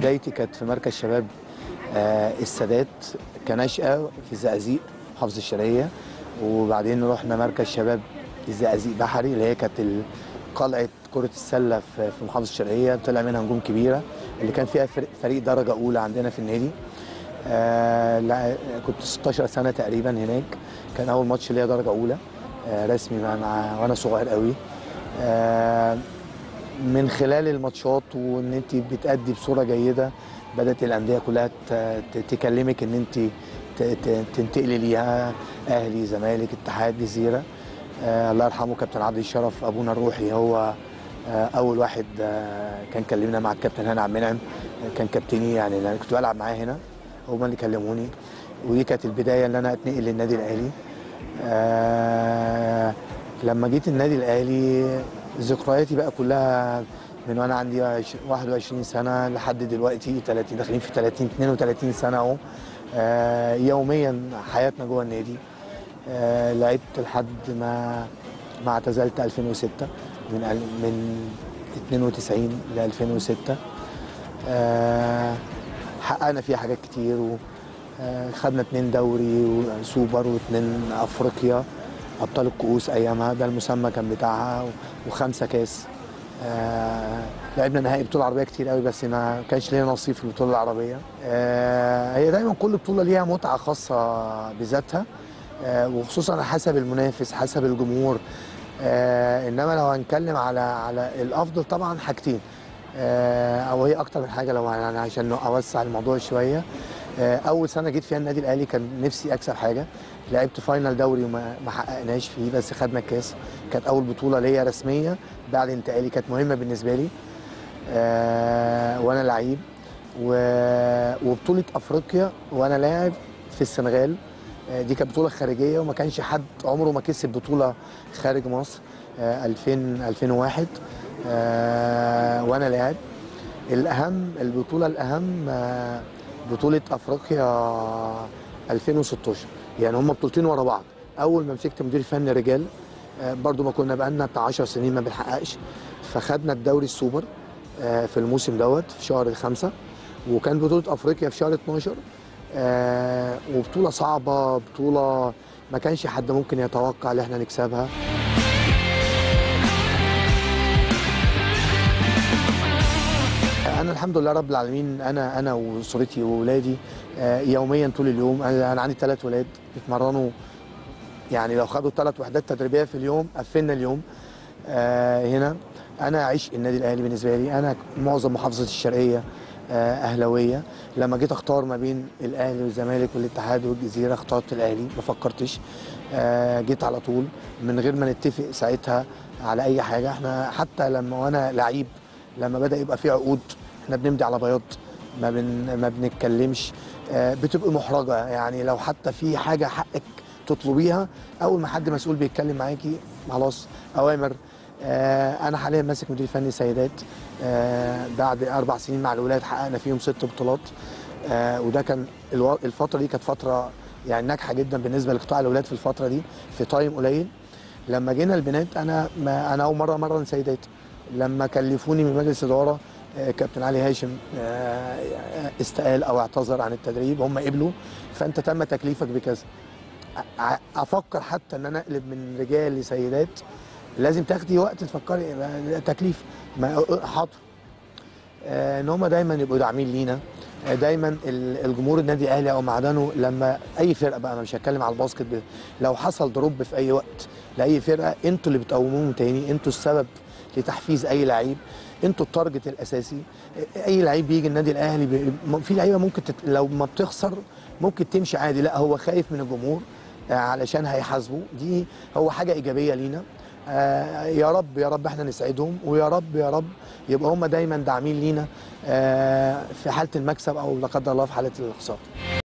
بدايتي كانت في مركز شباب آه، السادات كنشأة في الزقازيق محافظة الشرقية وبعدين رحنا مركز شباب الزقازيق بحري اللي هي كانت ال- قلعة كرة السلة في في محافظة الشرقية طلع منها نجوم كبيرة اللي كان فيها فريق- فريق درجة أولى عندنا في النادي آه لا كنت 16 سنة تقريبا هناك كان أول ماتش ليا درجة أولى آه رسمي مع, مع وأنا صغير قوي آه من خلال الماتشات وان انت بتأدي بصوره جيده بدات الانديه كلها ت- ت- تكلمك ان انت ت- ت- تنتقلي ليها اهلي زمالك اتحاد جزيره آه الله يرحمه كابتن عبد الشرف ابونا الروحي هو آه اول واحد آه كان كلمنا مع الكابتن هاني عبد المنعم آه، كان كابتني يعني انا كنت بلعب معاه هنا هما اللي كلموني ودي كانت البدايه اللي انا اتنقل للنادي الاهلي آه لما جيت النادي الاهلي ذكرياتي بقى كلها من وانا عندي عش- 21 سنه لحد دلوقتي 30 داخلين في 30 32 سنه اهو آه يوميا حياتنا جوه النادي آه لعبت لحد ما ما اعتزلت 2006 من ال- من 92 ل 2006 آه حققنا فيها حاجات كتير و آه، خدنا اتنين دوري وسوبر واتنين افريقيا ابطال الكؤوس ايامها ده المسمى كان بتاعها و- وخمسه كاس آه لعبنا نهائي بطوله عربيه كتير قوي بس ما كانش لينا نصيب في البطوله العربيه آه هي دايما كل بطوله ليها متعه خاصه بذاتها آه وخصوصا على حسب المنافس حسب الجمهور آه انما لو هنتكلم على على الافضل طبعا حاجتين آه او هي اكتر من حاجه لو يعني عشان اوسع الموضوع شويه آه اول سنه جيت فيها النادي الاهلي كان نفسي اكسب حاجه لعبت فاينل دوري وما ما حققناش فيه بس خدنا الكاس كانت اول بطوله ليا رسميه بعد انتقالي كانت مهمه بالنسبه لي آه وانا لعيب و- وبطوله افريقيا وانا لاعب في السنغال آه، دي كانت بطوله خارجيه وما كانش حد عمره ما كسب بطوله خارج مصر آه، 2000 2001 آه، وانا لاعب الاهم البطوله الاهم آه، بطوله افريقيا 2016 يعني هم بطولتين ورا بعض اول ما مسكت مدير فني رجال آه، برضو ما كنا بقالنا بتاع 10 سنين ما بنحققش فخدنا الدوري السوبر آه، في الموسم دوت في شهر الخمسة وكان بطولة أفريقيا في شهر 12 آه، وبطولة صعبة بطولة ما كانش حد ممكن يتوقع ان احنا نكسبها انا الحمد لله رب العالمين انا انا واسرتي واولادي آه، يوميا طول اليوم انا أنا عندي ثلاث ولاد بيتمرنوا يعني لو خدوا ثلاث وحدات تدريبيه في اليوم قفلنا اليوم آه، هنا انا عشق النادي الاهلي بالنسبه لي انا معظم محافظه الشرقيه آه، اهلاويه لما جيت اختار ما بين الاهلي والزمالك والاتحاد والجزيره اخترت الاهلي ما فكرتش آه، جيت على طول من غير ما نتفق ساعتها على اي حاجه احنا حتى لما وانا لعيب لما بدا يبقى في عقود احنا بنمضي على بياض ما بن ما بنتكلمش آه، بتبقى محرجه يعني لو حتى في حاجه حقك تطلبيها اول ما حد مسؤول بيتكلم معاكي خلاص اوامر آه، انا حاليا ماسك مدير فني سيدات آه، بعد اربع سنين مع الولاد حققنا فيهم ست بطولات آه، وده كان الو- الفتره دي كانت فتره يعني ناجحه جدا بالنسبه لقطاع الولاد في الفتره دي في تايم قليل لما جينا البنات انا ما انا اول مره مرن سيدات لما كلفوني من مجلس اداره آه، كابتن علي هاشم آه، استقال او اعتذر عن التدريب هم قبلوا فانت تم تكليفك بكذا ع- افكر حتى ان انا اقلب من رجال لسيدات لازم تاخدي وقت تفكري يبقى تكليف ما حاضر آه، ان هم دايما يبقوا داعمين لينا آه، دايما ال- الجمهور النادي الاهلي او معدنه لما اي فرقه بقى انا مش هتكلم على الباسكت ب- لو حصل دروب في اي وقت لاي فرقه انتوا اللي بتقوموهم تاني انتوا السبب لتحفيز اي لعيب انتوا التارجت الاساسي آه، اي لعيب بيجي النادي الاهلي بي- م- في لعيبه ممكن تت... لو ما بتخسر ممكن تمشي عادي لا هو خايف من الجمهور آه، علشان هيحاسبه دي هو حاجه ايجابيه لينا آه، يا رب يا رب احنا نسعدهم ويا رب يا رب يبقى هم دايما داعمين لينا آه، في حاله المكسب او لا قدر الله في حاله الخساره